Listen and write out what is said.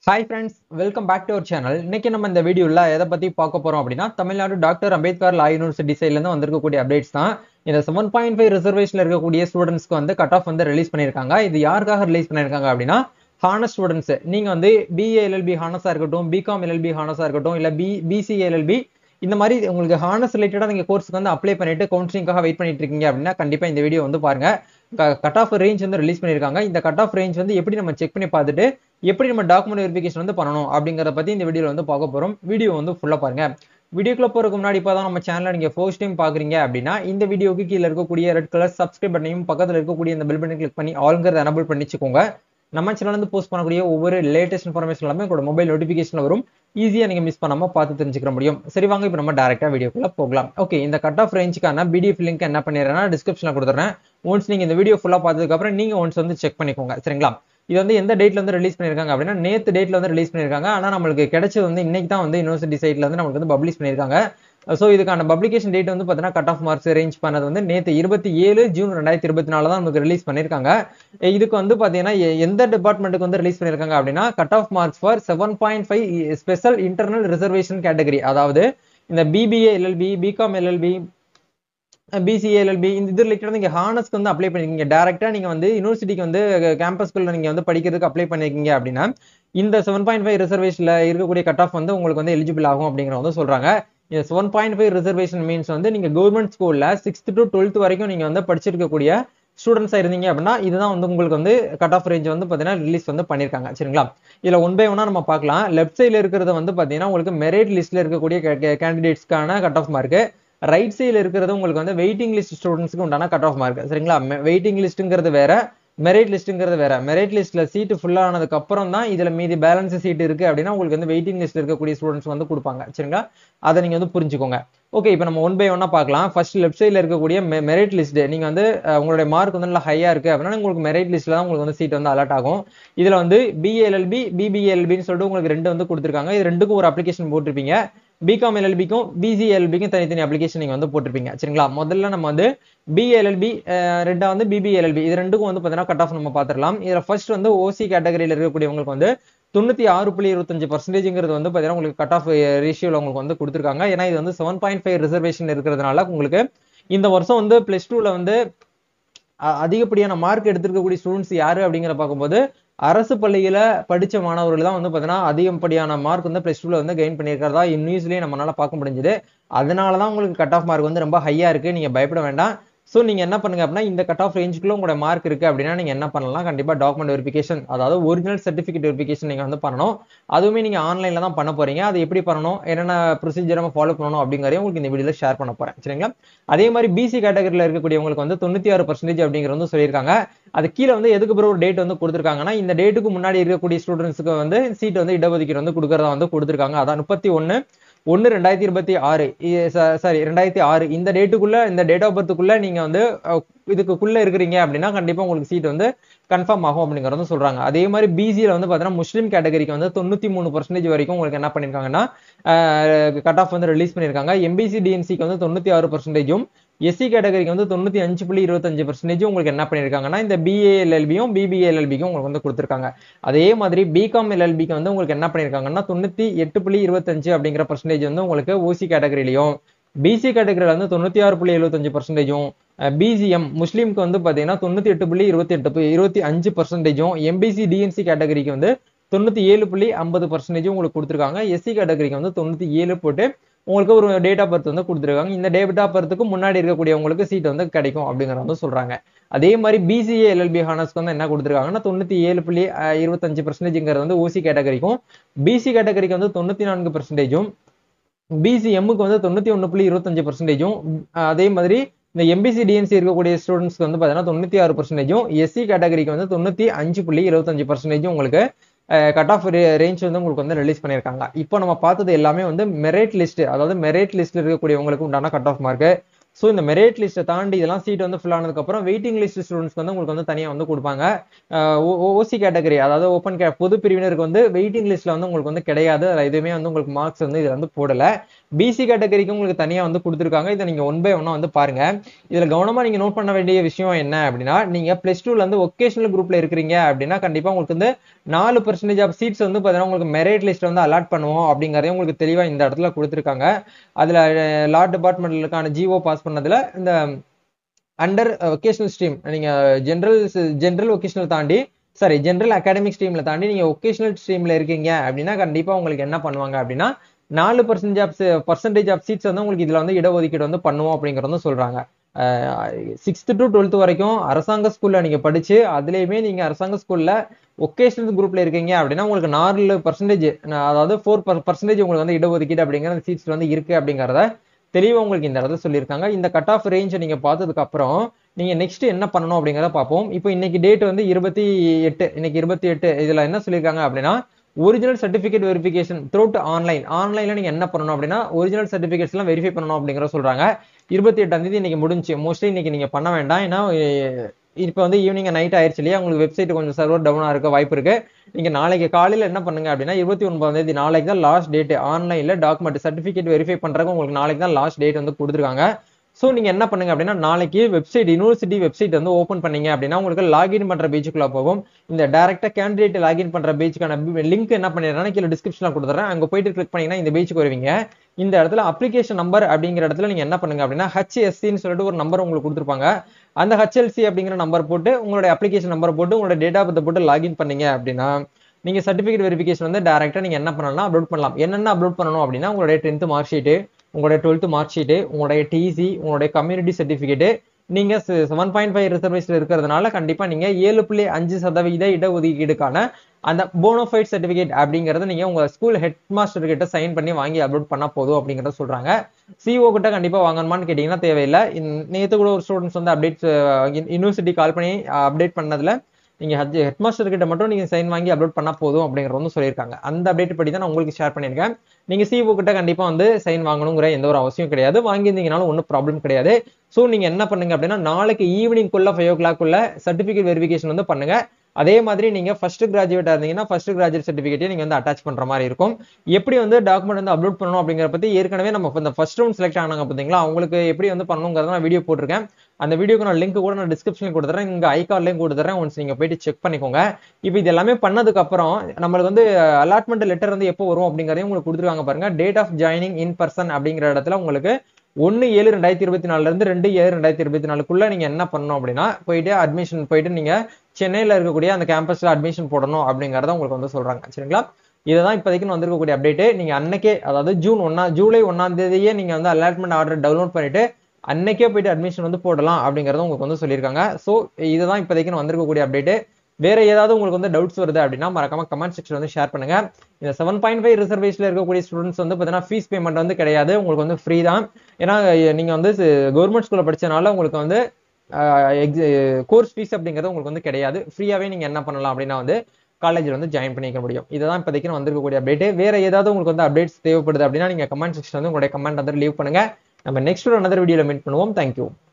hi friends welcome back to our channel இன்னைக்கு நம்ம இந்த வீடியோவில் எதை பற்றி பார்க்க போகிறோம் அப்படின்னா Tamil Nadu doctor Ambedkar law university சைட்லேருந்து வந்திருக்கக்கூடிய அப்டேட்ஸ் தான் இந்த செவன் பாயிண்ட் ஃபைவ் ரிசர்வேஷனில் இருக்கக்கூடிய ஸ்டூடெண்ட்ஸ்க்கு வந்து கட் ஆஃப் வந்து ரிலீஸ் பண்ணியிருக்காங்க இது யாருக்காக ரிலீஸ் பண்ணியிருக்காங்க அப்படின்னா ஹானஸ் ஸ்டூடெண்ட்ஸ் நீங்கள் வந்து பிஏ எல்எல்பி ஹானஸாக இருக்கட்டும் பிகாம் எல்எல்பி ஹானஸாக இருக்கட்டும் இல்லை பி பிசி எல்எல்பி இந்த மாதிரி உங்களுக்கு ஹானஸ் ரிலேட்டடாக நீங்கள் கோர்ஸ்க்கு வந்து அப்ளை பண்ணிட்டு கவுன்சிலிங்காக வெயிட் பண்ணிட்டு இருக்கீங்க அப்படின்னா கண்டிப்பாக இந்த வீடியோ வந்து பாருங்க கட் ஆஃப் ரேஞ்ச் வந்து ரிலீஸ் பண்ணியிருக்காங்க இந்த கட் ஆஃப் ரேஞ்ச் வந்து எப்படி நம்ம செக் பண்ணி பார்த்துட்டு எப்படி நம்ம டாக்குமெண்ட் வெரிஃபிகேஷன் வந்து பண்ணணும் அப்படிங்கிறத பற்றி இந்த வீடியோவில் வந்து பார்க்க போகிறோம் வீடியோ வந்து ஃபுல்லாக பாருங்க வீடியோக்குள்ள போறதுக்கு முன்னாடி இப்போ தான் நம்ம சேனலை நீங்கள் ஃபர்ஸ்ட் டைம் பார்க்குறீங்க அப்படின்னா இந்த வீடியோக்கு கீழே இருக்கக்கூடிய ரெட் கலர் சப்ஸ்கிரைப் பண்ணையும் பக்கத்தில் இருக்கக்கூடிய இந்த பெல் பட்டன் கிளிக் பண்ணி ஆல்ங்கிறத எனபிள் பண்ணிச்சுக்கோங்க நம்ம சேனல் வந்து போஸ்ட் பண்ணக்கூடிய ஒவ்வொரு லேட்டஸ்ட் இன்ஃபர்மேஷன் எல்லாமே உங்களோட மொபைல் நோட்டிஃபிகேஷன் வரும் ஈஸியாக நீங்கள் மிஸ் பண்ணாமல் பார்த்து தெரிஞ்சுக்கிற முடியும் சரி வாங்க இப்போ நம்ம டேரெக்டாக வீடியோக்குள்ள போகலாம் ஓகே இந்த கட் ஆஃப் ரேஞ்சுக்கான பிடிஎஃப் லிங்க் என்ன பண்ணிடுறேன்னா டிஸ்கிரிப்ஷனில் கொடுத்துறேன் ஒன்ஸ் நீங்கள் இந்த வீடியோ ஃபுல்லாக பார்த்ததுக்கப்புறம் நீங்கள் ஒன்ஸ் வந்து செக் பண்ணிக்கோங்க சரிங்களா இது வந்து எந்த டேட்ல வந்து ரிலீஸ் பண்ணியிருக்காங்க அப்படின்னா நேற்று டேட்ல வந்து ரிலீஸ் பண்ணியிருக்காங்க ஆனால் நம்மளுக்கு கிடைச்சது வந்து இன்னைக்கு தான் வந்து யூனிவர்சிட்டி சைட்ல வந்து நம்மளுக்கு வந்து பப்ளிஷ் பண்ணியிருக்காங்க ஸோ இதுக்கான பப்ளிகேஷன் டேட் வந்து பார்த்தீங்கன்னா கட் ஆஃப் மார்க்ஸ் ரேஞ்ச் பண்ணது வந்து நேற்று இருபத்தி ஏழு ஜூன் ரெண்டாயிரத்தி இருபத்தி நாலு தான் நமக்கு ரிலீஸ் பண்ணியிருக்காங்க இதுக்கு வந்து பார்த்தீங்கன்னா எந்த டிபார்ட்மெண்ட்டுக்கு வந்து ரிலீஸ் பண்ணியிருக்காங்க அப்படின்னா cut off marks for seven point five special internal reservation category அதாவது இந்த BBA LLB BCom LLB BCA LLB இந்த இது ரிலேட்டட் நீங்க ஹானஸ்க்கு வந்து அப்ளை பண்ணிருக்கீங்க டேரக்டா நீங்க வந்து யூனிவர்சிட்டிக்கு வந்து கேம்பஸ்குள்ள நீங்க வந்து படிக்கிறதுக்கு அப்ளை பண்ணிருக்கீங்க அப்படின்னா இந்த செவன் பாயிண்ட் ஃபைவ் ரிசர்வேஷன்ல இருக்கக்கூடிய கட் ஆஃப் வந்து உங்களுக்கு வந்து எலிஜிபிள் ஆகும் அப்படிங்கிற வந்து சொல்றாங்க இந்த seven point five reservation means வந்து நீங்க கவர்மெண்ட் ஸ்கூல்ல சிக்ஸ்த் டு டுவெல்த் வரைக்கும் நீங்க வந்து படிச்சிருக்கக்கூடிய ஸ்டூடெண்ட்ஸா இருந்தீங்க அப்படின்னா இதுதான் வந்து உங்களுக்கு வந்து கட் ஆஃப் ரேஞ்ச் வந்து பாத்தீங்கன்னா ரிலீஸ் வந்து பண்ணிருக்காங்க சரிங்களா இதுல ஒன் பை ஒன்னா நம்ம பார்க்கலாம் லெஃப்ட் சைட்ல இருக்கிறது வந்து பாத்தீங்கன்னா உங்களுக்கு மெரிட் லிஸ்ட்ல இருக்கக்கூடிய கேண்டிடேட்ஸ்க்கான கட் ஆஃப் மார்க் ரைட் சைடில் இருக்கிறது உங்களுக்கு வந்து வெயிட்டிங் லிஸ்ட் ஸ்டூடெண்ட்ஸ்க்கு உண்டான கட் ஆஃப் மார்க் சரிங்களா வெயிட்டிங் லிஸ்ட்டுங்கிறது வேற மெரிட் லிஸ்ட்டுங்கிறது வேற மெரிட் லிஸ்ட்ல சீட்டு ஃபுல் ஆனதுக்கு அப்புறம் தான் இதுல மீதி பேலன்ஸ் சீட் இருக்கு அப்படின்னா உங்களுக்கு வந்து வெயிட்டிங் லிஸ்ட்ல இருக்கக்கூடிய ஸ்டூடெண்ட்ஸ் வந்து கொடுப்பாங்க சரிங்களா அதை நீங்க வந்து புரிஞ்சுக்கோங்க ஓகே இப்போ நம்ம ஒன் பை ஒன்னா பார்க்கலாம் ஃபர்ஸ்ட் லெஃப்ட் சைடில் இருக்கக்கூடிய மெரிட் லிஸ்ட் நீங்க வந்து உங்களுடைய மார்க் வந்து நல்லா ஹையா இருக்கு அப்படின்னா உங்களுக்கு மெரிட் லிஸ்ட்ல தான் உங்களுக்கு வந்து சீட் வந்து அலர்ட் ஆகும் இதுல வந்து பிஏஎல்எல்பி பிபிஎல்பின்னு சொல்லிட்டு உங்களுக்கு ரெண்டு வந்து கொடுத்துருக்காங்க இது ரெண்டுக்கும் ஒரு அப்ளிகேஷன் போட்டிருப்பீங்க பிகாம் எல்எல்பிக்கும் பிசிஎல்பிக்கும் தனித்தனி அப்ளிகேஷன் நீங்க வந்து போட்டிருப்பீங்க சரிங்களா முதல்ல நம்ம வந்து பிஎல்எல்பி ரெண்டா வந்து பிபிஎல்எல்பி இது ரெண்டுக்கும் வந்து பார்த்தீங்கன்னா கட் ஆஃப் நம்ம பார்த்துடலாம் இதுல ஃபர்ஸ்ட் வந்து ஓசி கேட்டகரியில் இருக்கக்கூடியவங்களுக்கு வந்து தொண்ணூத்தி ஆறு புள்ளி இருபத்தஞ்சு பர்சன்டேஜ்ங்கிறது வந்து பார்த்தீங்கன்னா உங்களுக்கு கட் ஆஃப் ரேஷியோவில் உங்களுக்கு வந்து கொடுத்துருக்காங்க ஏன்னா இது வந்து செவன் பாயிண்ட் ஃபைவ் ரிசர்வேஷன் இருக்கிறதுனால உங்களுக்கு இந்த வருஷம் வந்து பிளஸ் டூல வந்து அதிகப்படியான மார்க் எடுத்திருக்கக்கூடிய ஸ்டூடெண்ட்ஸ் யாரு அப்படிங்கிற பார்க்கும்போது அரசு பள்ளியில படிச்ச மாணவர்கள் தான் வந்து பார்த்தீங்கன்னா அதிகப்படியான மார்க் வந்து பிளஸ் டூல வந்து கெயின் பண்ணியிருக்கிறதா நியூஸ்லயே நம்மளால பார்க்க முடிஞ்சது அதனால தான் உங்களுக்கு கட் ஆஃப் மார்க் வந்து ரொம்ப ஹையா இருக்கு நீங்க பயப்பட வேண்டாம் ஸோ நீங்க என்ன பண்ணுங்க அப்படின்னா இந்த கட் ஆஃப் ரேஞ்சுக்குள்ள உங்களோட மார்க் இருக்கு அப்படின்னா நீங்க என்ன பண்ணலாம் கண்டிப்பா டாக்குமெண்ட் வெரிஃபிகேஷன் அதாவது ஒரிஜினல் சர்டிஃபிகேட் வெரிஃபிகேஷன் நீங்க வந்து பண்ணணும் அதுவுமே நீங்க ஆன்லைன்ல தான் பண்ண போறீங்க அது எப்படி பண்ணணும் என்னென்ன ப்ரொசீஜர் நம்ம ஃபாலோ பண்ணணும் அப்படிங்கிறதையும் உங்களுக்கு இந்த வீடியோல ஷேர் பண்ண போறேன் சரிங்களா அதே மாதிரி பிசி கேட்டகரியில் இருக்கக்கூடியவங்களுக்கு வந்து தொண்ணூத்தி ஆறு பர்சன்டேஜ் அப்படிங்கிற வந்து சொல்லியிருக்காங்க அது கீழே வந்து எதுக்கு பிறகு ஒரு டேட் வந்து கொடுத்துருக்காங்கன்னா இந்த டேட்டுக்கு முன்னாடி இருக்கக்கூடிய ஸ்டூடெண்ட்ஸ்க்கு வந்து சீட் வந்து இடஒதுக்கீடு வந்து கொடுக்கறதா வந்து கொடுத்துருக்காங்க அதான் முப்பத்தி ஒன்னு ஒன்று ரெண்டாயிரத்தி இருபத்தி ஆறு சாரி ரெண்டாயிரத்தி ஆறு இந்த டேட்டுக்குள்ள இந்த டேட் ஆஃப் பர்த்துக்குள்ள நீங்க வந்து இதுக்குள்ள இருக்கிறீங்க அப்படின்னா கண்டிப்பா உங்களுக்கு சீட் வந்து கன்ஃபார்ம் ஆகும் அப்படிங்கறது சொல்றாங்க அதே மாதிரி பிசியில வந்து பாத்தீங்கன்னா முஸ்லீம் கேட்டகரிக்கு வந்து தொண்ணூத்தி மூணு பர்சன்டேஜ் வரைக்கும் உங்களுக்கு என்ன பண்ணிருக்காங்கன்னா கட் ஆஃப் வந்து ரிலீஸ் பண்ணிருக்காங்க எம்பிசி டிஎன்சிக்கு வந்து தொண்ணூத்தி ஆறு பர்சன்டேஜும் எஸ்சி கேட்டகரிக்கு வந்து தொண்ணூத்தி அஞ்சு புள்ளி இருபத்தஞ்சு பர்சன்டேஜ் உங்களுக்கு என்ன பண்ணிருக்காங்கன்னா இந்த பிஏஎல்எல்பியும் பிபிஎல்எல்பிக்கும் உங்களுக்கு வந்து கொடுத்துருக்காங்க அதே மாதிரி பிகாம் எல்எல்பிக்கு வந்து உங்களுக்கு என்ன பண்ணிருக்காங்கன்னா தொண்ணூத்தி எட்டு புள்ளி இருபத்தஞ்சு அப்படிங்கிற பர்சன்டேஜ் வந்து உங்களுக்கு ஓசி கேட்டகரியிலையும் பிசி கேட்டகரியில வந்து தொண்ணூத்தி ஆறு புள்ளி எழுபத்தஞ்சு பர்சன்டேஜும் பிசிஎம் முஸ்லீம்க்கு வந்து பாத்தீங்கன்னா தொண்ணூத்தி எட்டு புள்ளி இருபத்தி எட்டு இருபத்தி அஞ்சு பர்சன்டேஜும் எம்பிசி டிஎன்சி கேட்டகரிக்கு வந்து தொண்ணூத்தி ஏழு புள்ளி ஐம்பது பர்சன்டேஜும் உங்களுக்கு கொடுத்துருக்காங்க எஸ்சி கேட்டகரிக்கு வந்து தொண்ணூத்தி ஏழு போட்டு உங்களுக்கு ஒரு டேட் ஆஃப் பர்த் வந்து கொடுத்துருக்காங்க இந்த டேட் ஆஃப் பர்த்துக்கு முன்னாடி இருக்கக்கூடியவங்களுக்கு சீட் வந்து கிடைக்கும் அப்படிங்கிற வந்து சொல்றாங்க அதே மாதிரி பிசிஏ எல்எல்பி ஹானர்ஸ்க்கு வந்து என்ன கொடுத்துருக்காங்கன்னா தொண்ணூத்தி ஏழு புள்ளி இருபத்தஞ்சு பர்சன்டேஜ்ங்கிறது வந்து ஓசி கேட்டகரிக்கும் பிசி கேட்டகரிக்கு வந்து தொண்ணூத்தி நான்கு பர்சன்டேஜும் பிசிஎம்முக்கு வந்து தொண்ணூத்தி ஒன்று புள்ளி இருபத்தஞ்சு பர்சன்டேஜும் அதே மாதிரி இந்த எம்பிசி டிஎன்சி இருக்கக்கூடிய ஸ்டூடெண்ட்ஸ்க்கு வந்து பார்த்தீங்கன்னா தொண்ணூத்தி ஆறு பர்சன்டேஜும் எஸ்சி கேட்டகரிக்கு வந்து தொண்ணூத்தி அஞ்சு புள்ளி இருபத்தஞ்சு பர்சன்டேஜும் உங்களுக்கு கட் ஆஃப் ரேஞ்ச் வந்து உங்களுக்கு வந்து ரிலீஸ் பண்ணியிருக்காங்க இப்போ நம்ம பார்த்தது எல்லாமே வந்து மெரிட் லிஸ்ட் அதாவது மெரிட் லிஸ்ட்ல இருக்கக்கூடியவங்களுக்கு உண்டான கட் ஆஃப் மார்க் ஸோ இந்த மெரிட் லிஸ்ட்டை தாண்டி இதெல்லாம் சீட் வந்து ஃபில் ஆனதுக்கப்புறம் வெயிட்டிங் லிஸ்ட் ஸ்டூடெண்ட்ஸ்க்கு வந்து உங்களுக்கு வந்து தனியாக வந்து கொடுப்பாங்க ஓசி கேட்டகரி அதாவது ஓப்பன் கே பொது பிரிவினருக்கு வந்து வெயிட்டிங் லிஸ்ட்ல வந்து உங்களுக்கு வந்து கிடையாது அதில் எதுவுமே வந்து உங்களுக்கு மார்க்ஸ் வந்து இதில் வந்து போடல பிசி கேட்டகரிக்கு உங்களுக்கு தனியாக வந்து கொடுத்துருக்காங்க இதை நீங்கள் ஒன் பை ஒன்னாக வந்து பாருங்க இதில் கவனமாக நீங்கள் நோட் பண்ண வேண்டிய விஷயம் என்ன அப்படின்னா நீங்கள் ப்ளஸ் டூல வந்து ஒகேஷனல் குரூப்ல இருக்கிறீங்க அப்படின்னா கண்டிப்பாக உங்களுக்கு வந்து நாலு பர்சன்டேஜ் ஆஃப் சீட்ஸ் வந்து பார்த்தீங்கன்னா உங்களுக்கு மெரிட் லிஸ்ட் வந்து அலாட் பண்ணுவோம் அப்படிங்கிறதையும் உங்களுக்கு தெளிவாக இந்த இடத்துல கொடுத்துருக்காங்க அதில் லா டிபார்ட்மெண்ட்டுக்கான ஜிஓ பாஸ் பண்ணதுல இந்த அண்டர் ஒகேஷனல் ஸ்ட்ரீம் நீங்க ஜென்ரல் ஜென்ரல் ஒகேஷனல் தாண்டி சாரி ஜென்ரல் அகாடமிக் ஸ்ட்ரீம்ல தாண்டி நீங்க ஒகேஷனல் ஸ்ட்ரீம்ல இருக்கீங்க அப்படின்னா கண்டிப்பா உங்களுக்கு என்ன பண்ணுவாங்க அப்படின்னா நாலு percentage of percentage of seats வந்து உங்களுக்கு இதுல வந்து இடஒதுக்கீடு வந்து பண்ணுவோம் அப்படிங்கறதும் சொல்றாங்க சிக்ஸ்த் டு டுவெல்த் வரைக்கும் அரசாங்க ஸ்கூல்ல நீங்க படிச்சு அதுலயுமே நீங்க அரசாங்க ஸ்கூல்ல ஒகேஷனல் குரூப்ல இருக்கீங்க அப்படின்னா உங்களுக்கு நாலு பர்சன்டேஜ் அதாவது ஃபோர் பர்சன்டேஜ் உங்களுக்கு வந்து இடஒதுக்கீடு அப்படிங்கிற சீட்ஸ் வந்து இருக்கு அப்படிங்கறத தெளிவாக உங்களுக்கு இந்த இடத்துல சொல்லியிருக்காங்க இந்த கட் ஆஃப் ரேஞ்சை நீங்கள் பார்த்ததுக்கு அப்புறம் நீங்கள் நெக்ஸ்ட் என்ன பண்ணணும் அப்படிங்கிறத பார்ப்போம் இப்போ இன்னைக்கு டேட் வந்து இருபத்தி எட்டு இன்னைக்கு இருபத்தி எட்டு இதில் என்ன சொல்லியிருக்காங்க அப்படின்னா original certificate verification through online ஆன்லைனில் நீங்கள் என்ன பண்ணணும் அப்படின்னா ஒரிஜினல் சர்டிஃபிகேட்ஸ்லாம் வெரிஃபை பண்ணணும் அப்படிங்கிற சொல்கிறாங்க இருபத்தி எட்டாம் தேதி இன்னைக்கு முடிஞ்சு மோஸ்ட்லி இன்னைக்கு நீங்கள் பண்ண வேண்டாம் ஏன்னா இப்போ வந்து ஈவினிங் நைட் ஆயிடுச்சு இல்லையா உங்களுக்கு வெப்சைட் கொஞ்சம் சர்வர் டவுனாக இருக்க வாய்ப்பு இருக்கு நீங்க நாளைக்கு காலையில் என்ன பண்ணுங்க அப்படின்னா இருபத்தி ஒன்பதாம் தேதி நாளைக்கு தான் லாஸ்ட் டேட் ஆன்லைனில் டாக்குமெண்ட் சர்டிஃபிகேட் வெரிஃபை பண்றதுக்கு உங்களுக்கு நாளைக்கு தான் லாஸ்ட் டேட் வந்து கொடுத்துருக்காங்க ஸோ நீங்க என்ன பண்ணுங்க அப்படின்னா நாளைக்கு வெப்சைட் யூனிவர்சிட்டி வெப்சைட் வந்து ஓப்பன் பண்ணீங்க அப்படின்னா உங்களுக்கு லாகின் பண்ற பேஜுக்குள்ள போகும் இந்த டேரக்டா கேண்டிடேட் லாகின் பண்ற பேஜுக்கான லிங்க் என்ன பண்ணிடுறேன் கீழே டிஸ்கிரிப்ஷன்ல கொடுத்துறேன் அங்க போயிட்டு கிளிக் பண்ணீங்கன்னா இந்த பேஜுக்கு வருவீங்க இந்த இடத்துல அப்ளிகேஷன் நம்பர் அப்படிங்கிற இடத்துல நீங்க என்ன பண்ணுங்க அப்படின்னா ஹெச்எஸ்சின்னு சொல்லிட்டு ஒரு நம்பர் உங்களுக்கு கொடுத்துருப்பாங்க அந்த ஹெச்எல்சி அப்படிங்கிற நம்பர் போட்டு உங்களுடைய அப்ளிகேஷன் நம்பர் போட்டு உங்களோட டேட் ஆஃப் பர்த் போட்டு லாகின் பண்ணீங்க அப்படின்னா நீங்க சர்டிஃபிகேட் வெரிஃபிகேஷன் வந்து டேரக்டா நீங்க என்ன பண்ணலாம் அப்லோட் பண்ணலாம் என்னென்ன அப்லோட் பண்ணணும் அப்படின்னா உங்களுடைய டென்த் மார்க் ஷீட்டு உங்களுடைய டுவெல்த் மார்க் ஷீட்டு உங்களுடைய டிசி உங்களுடைய கம்யூனிட்டி சர்டிஃபிகேட்டு நீங்க செவன் பாயிண்ட் ஃபைவ் ரிசர்வேஷன் இருக்கிறதுனால கண்டிப்பா நீங்க ஏழு புள்ளி அஞ்சு சதவீத இடஒதுக்கீடுக்கான அந்த போனோஃபைட் சர்டிஃபிகேட் அப்படிங்கறத நீங்க உங்க ஸ்கூல் ஹெட் மாஸ்டர் கிட்ட சைன் பண்ணி வாங்கி அப்லோட் பண்ணா போதும் அப்படிங்கறத சொல்றாங்க சிஓ கிட்ட கண்டிப்பா வாங்கணுமான்னு கேட்டீங்கன்னா தேவையில்லை நேற்று கூட ஒரு ஸ்டூடெண்ட்ஸ் வந்து அப்டேட்ஸ் யூனிவர்சிட்டி கால் பண்ணி அப்டேட் பண்ணதுல நீங்க ஹெட் மாஸ்டர் கிட்ட மட்டும் நீங்க சைன் வாங்கி அப்லோட் பண்ணா போதும் அப்படிங்கறது வந்து சொல்லியிருக்காங்க அந்த அப்டேட் படி தான் நான் உங்களுக்கு ஷேர் பண்ணியிருக்கேன் நீங்க சிஓ கிட்ட கண்டிப்பா வந்து சைன் வாங்கணுங்கிற எந்த ஒரு அவசியம் கிடையாது வாங்கியிருந்தீங்கனாலும் ஒன்றும் ப்ராப்ளம் கிடையாது ஸோ நீங்க என்ன பண்ணுங்க அப்படின்னா நாளைக்கு ஈவினிங்குள்ள ஃபைவ் ஓ கிளாக்குள்ள சர்டிஃபிகேட் வெரிஃபிகேஷன் வந்து பண்ணுங்க அதே மாதிரி நீங்க ஃபர்ஸ்ட் கிராஜுவேட்டா இருந்தீங்கன்னா ஃபர்ஸ்ட் கிராஜுவேட் சர்டிஃபிகேட்டை நீங்க வந்து அட்டாச் பண்ற மாதிரி இருக்கும் எப்படி வந்து டாக்குமெண்ட் வந்து அப்லோட் பண்ணணும் அப்படிங்கிற பத்தி ஏற்கனவே நம்ம இந்த ஃபர்ஸ்ட் ரவுண்ட் செலக்ட் ஆனாங்க பார்த்தீங்களா அவங்களுக்கு எப்படி வந்து பண்ணணுங்கிறத நான் வீடியோ போட்டிருக்கேன் அந்த வீடியோக்கு நான் லிங்க் கூட நான் டிஸ்கிரிப்ஷன் கொடுத்துறேன் இங்க ஐகார்ட்லயும் கொடுத்துறேன் ஒன்ஸ் நீங்க போயிட்டு செக் பண்ணிக்கோங்க இப்போ இது எல்லாமே பண்ணதுக்கு அப்புறம் நம்மளுக்கு வந்து அலாட்மெண்ட் லெட்டர் வந்து எப்போ வரும் அப்படிங்கறதையும் உங்களுக்கு கொடுத்துருவாங்க பாருங்க date of joining in person அப்படிங்கிற இடத்துல உங்களுக்கு ஒன்னு ஏழு ரெண்டாயிரத்தி இருபத்தி நாலுல இருந்து ரெண்டு ஏழு ரெண்டாயிரத்தி இருபத்தி நாலுக்குள்ள நீங்க என்ன பண்ணணும் அப்படின்னா போயிட்டு அட்மிஷன் போயிட்டு நீங்க சென்னையில இருக்கக்கூடிய அந்த கேம்பஸ்ல அட்மிஷன் போடணும் அப்படிங்கறத உங்களுக்கு வந்து சொல்றாங்க சரிங்களா இதுதான் இப்போதைக்கு வந்திருக்கக்கூடிய அப்டேட் நீங்க அன்னைக்கே அதாவது ஜூன் ஒன்னா ஜூலை ஒன்னாம் தேதியே நீங்க வந்து அலாட்மெண்ட் ஆர்டர் டவுன்லோட் பண்ணிட்டு அன்னைக்கே போயிட்டு அட்மிஷன் வந்து போடலாம் அப்படிங்கறத உங்களுக்கு வந்து சொல்லியிருக்காங்க ஸோ இதுதான் இப்போதைக்கு வந்திருக்கக்கூடிய அப்டேட் வேற ஏதாவது உங்களுக்கு வந்து டவுட்ஸ் வருது அப்படின்னா மறக்காம கமெண்ட் செக்ஷன் வந்து ஷேர் பண்ணுங்க இந்த செவன் பாயிண்ட் ஃபைவ் ரிசர்வேஷன்ல இருக்கக்கூடிய ஸ்டூடெண்ட்ஸ் வந்து பார்த்தீங்கன்னா ஃபீஸ் பேமெண்ட் வந்து கிடையாது உங்களுக்கு வந்து ஃப்ரீ தான் ஏன்னா நீங்க வந்து கவர்மெண்ட் ஸ்கூல்ல படிச்சனால உங்களுக்கு வந்து கோர்ஸ் ஃபீஸ் அப்படிங்கிறது உங்களுக்கு வந்து கிடையாது ஃப்ரீயாவே நீங்க என்ன பண்ணலாம் அப்படின்னா வந்து காலேஜில் வந்து ஜாயின் பண்ணிக்க முடியும் இதுதான் இப்போதைக்கு வந்திருக்கக்கூடிய அப்டேட் வேற ஏதாவது உங்களுக்கு வந்து அப்டேட்ஸ் தேவைப்படுது அப்படின்னா நீங்க கமெண்ட் செக்ஷன் வந்து உங்களுடைய கமெண்ட் வந்து லீவ் பண்ணுங்க நம்ம நெக்ஸ்ட் ஒரு another வீடியோல மீட் பண்ணுவோம் தேங்க்யூ